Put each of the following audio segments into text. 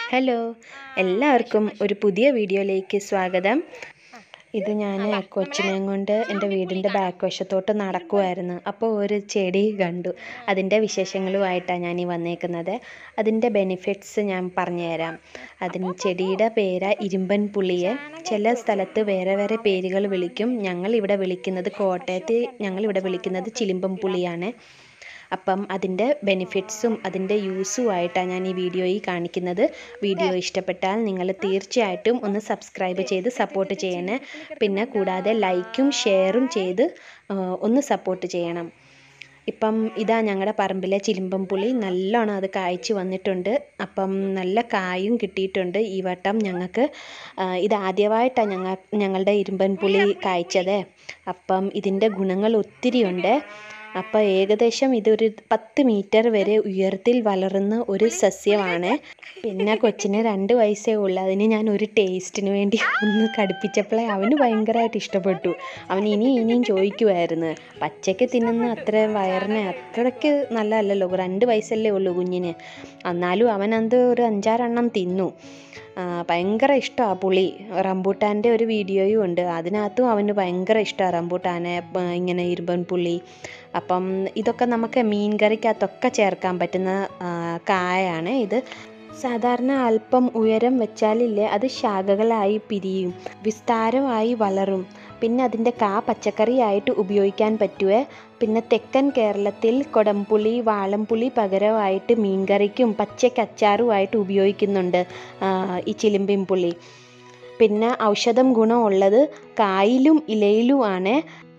hello എല്ലാവർക്കും ഒരു പുതിയ വീഡിയോയിലേക്ക് സ്വാഗതം ഇത് ഞാൻ കൊച്ചിനെയും കൊണ്ട് എൻ്റെ വീടിൻ്റെ ബാക്ക് വശത്തോട്ട് നടക്കുമായിരുന്നു അപ്പോൾ ഒരു ചെടി കണ്ടു അതിൻ്റെ വിശേഷങ്ങളുമായിട്ടാണ് ഞാൻ ഈ വന്നേക്കുന്നത് അതിൻ്റെ ബെനിഫിറ്റ്സ് ഞാൻ പറഞ്ഞുതരാം അതിന് ചെടിയുടെ പേര് ഇരുമ്പൻ പുളിയെ ചില സ്ഥലത്ത് വേറെ വേറെ പേരുകൾ വിളിക്കും ഞങ്ങൾ ഇവിടെ വിളിക്കുന്നത് കോട്ടയത്ത് ഞങ്ങൾ ഇവിടെ വിളിക്കുന്നത് ചിലിമ്പം പുളിയാണ് അപ്പം അതിൻ്റെ ബെനിഫിറ്റ്സും അതിൻ്റെ യൂസുമായിട്ടാണ് ഞാൻ ഈ വീഡിയോയിൽ കാണിക്കുന്നത് വീഡിയോ ഇഷ്ടപ്പെട്ടാൽ നിങ്ങൾ തീർച്ചയായിട്ടും ഒന്ന് സബ്സ്ക്രൈബ് ചെയ്ത് സപ്പോർട്ട് ചെയ്യണേ പിന്നെ കൂടാതെ ലൈക്കും ഷെയറും ചെയ്ത് ആ, ഒന്ന് സപ്പോർട്ട് ചെയ്യണം ഇപ്പം ഇതാ ഞങ്ങളുടെ പറമ്പിലെ ചിലിമ്പം പുളി നല്ലോണം അത് കായ്ച്ചു വന്നിട്ടുണ്ട് അപ്പം നല്ല കായും കിട്ടിയിട്ടുണ്ട് ഈ വട്ടം ഞങ്ങൾക്ക് ആ, ഇത് ആദ്യമായിട്ടാണ് ഞങ്ങൾ ഞങ്ങളുടെ ഇരുമ്പൻ പുളി കായ്ച്ചത് അപ്പം ഇതിൻ്റെ ഗുണങ്ങൾ ഒത്തിരിയുണ്ട് അപ്പോൾ ഏകദേശം ഇതൊരു പത്ത് മീറ്റർ വരെ ഉയരത്തിൽ വളരുന്ന ഒരു സസ്യമാണ് പിന്നെ കൊച്ചിന് രണ്ട് വയസ്സേ ഉള്ളൂ അതിന് ഞാൻ ഒരു ടേസ്റ്റിന് വേണ്ടി ഒന്ന് കടുപ്പിച്ചപ്പോഴേ അവന് ഭയങ്കരമായിട്ട് ഇഷ്ടപ്പെട്ടു അവൻ ഇനി ഇനിയും ചോദിക്കുമായിരുന്നു പച്ചയ്ക്ക് തിന്നുന്ന അത്ര വയറിന് അത്രയ്ക്ക് നല്ലതല്ലല്ലോ രണ്ട് വയസ്സല്ലേ ഉള്ളൂ കുഞ്ഞിന് എന്നാലും അവനത് ഒരു അഞ്ചാറെണ്ണം തിന്നു ആ, ഭയങ്കര ഇഷ്ടമാണ് പുളി റംബൂട്ടാൻ്റെ ഒരു വീഡിയോയും ഉണ്ട് അതിനകത്തും അവന് ഭയങ്കര ഇഷ്ടമാണ് റംബൂട്ടാനെ പ- ഇങ്ങനെ ഇരുമ്പൻ പുളി അപ്പം ഇതൊക്കെ നമുക്ക് മീൻ കറിക്കകത്തൊക്കെ ചേർക്കാൻ പറ്റുന്ന ആ, കായാണ് ഇത് സാധാരണ അല്പം ഉയരം വെച്ചാലില്ലേ അത് ശാഖകളായി പിരിയും വിസ്താരമായി വളരും പിന്നെ അതിൻ്റെ കാ പച്ചക്കറിയായിട്ട് ഉപയോഗിക്കാൻ പറ്റുവേ പിന്നെ തെക്കൻ കേരളത്തിൽ കൊടംപുളി വാളംപുളി പകരമായിട്ട് മീൻകറിക്കും പച്ചയ്ക്ക് അച്ചാറുമായിട്ട് ഉപയോഗിക്കുന്നുണ്ട് ആ, ഈ ചിലിമ്പിൻ പുളി പിന്നെ ഔഷധം ഗുണമുള്ളത് കായിലും ഇലയിലുമാണ്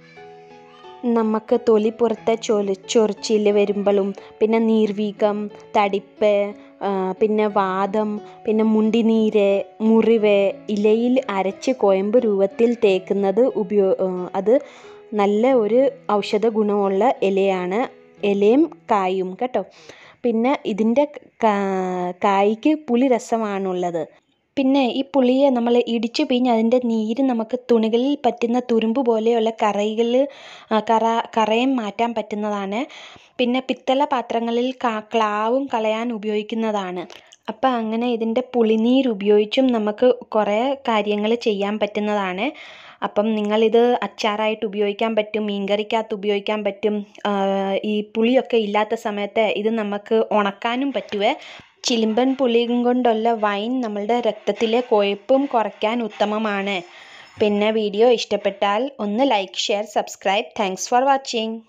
നമുക്ക് തൊലിപ്പുറത്തെ ചൊല ചൊറിച്ചിൽ വരുമ്പോഴും പിന്നെ നീർവീക്കം തടിപ്പ് ആ, പിന്നെ വാദം പിന്നെ മുണ്ടിനീര് മുറിവ് ഇലയിൽ അരച്ച് കോയമ്പ് രൂപത്തിൽ തേക്കുന്നത് ഉപയോ ആ, അത് നല്ല ഒരു ഔഷധ ഗുണമുള്ള ഇലയാണ് ഇലയും കായും കേട്ടോ പിന്നെ ഇതിൻ്റെ കാ- കായ്ക്ക് പുളി രസമാണുള്ളത് പിന്നെ ഈ പുളിയെ നമ്മൾ ഇടിച്ചു പിഴിഞ്ഞ് അതിൻ്റെ നീര് നമുക്ക് തുണികളിൽ പറ്റുന്ന തുരുമ്പ് പോലെയുള്ള കറകൾ കറ കറയും മാറ്റാൻ പറ്റുന്നതാണ് പിന്നെ പിത്തള പാത്രങ്ങളിൽ ക- ക്ലാവും കളയാൻ ഉപയോഗിക്കുന്നതാണ് അപ്പം അങ്ങനെ ഇതിൻ്റെ പുളിനീര് ഉപയോഗിച്ചും നമുക്ക് കുറേ കാര്യങ്ങൾ ചെയ്യാൻ പറ്റുന്നതാണ് അപ്പം നിങ്ങളിത് അച്ചാറായിട്ട് ഉപയോഗിക്കാൻ പറ്റും മീൻകറിക്കകത്ത് ഉപയോഗിക്കാൻ പറ്റും ആ, ഈ പുളിയൊക്കെ ഇല്ലാത്ത സമയത്ത് ഇത് നമുക്ക് ഉണക്കാനും പറ്റുവേ ചിലിമ്പൻ പുളിയും കൊണ്ടുള്ള വൈൻ നമ്മളുടെ രക്തത്തിലെ കൊഴുപ്പും കുറയ്ക്കാൻ ഉത്തമമാണ് പിന്നെ വീഡിയോ ഇഷ്ടപ്പെട്ടാൽ ഒന്ന് like share subscribe thanks for watching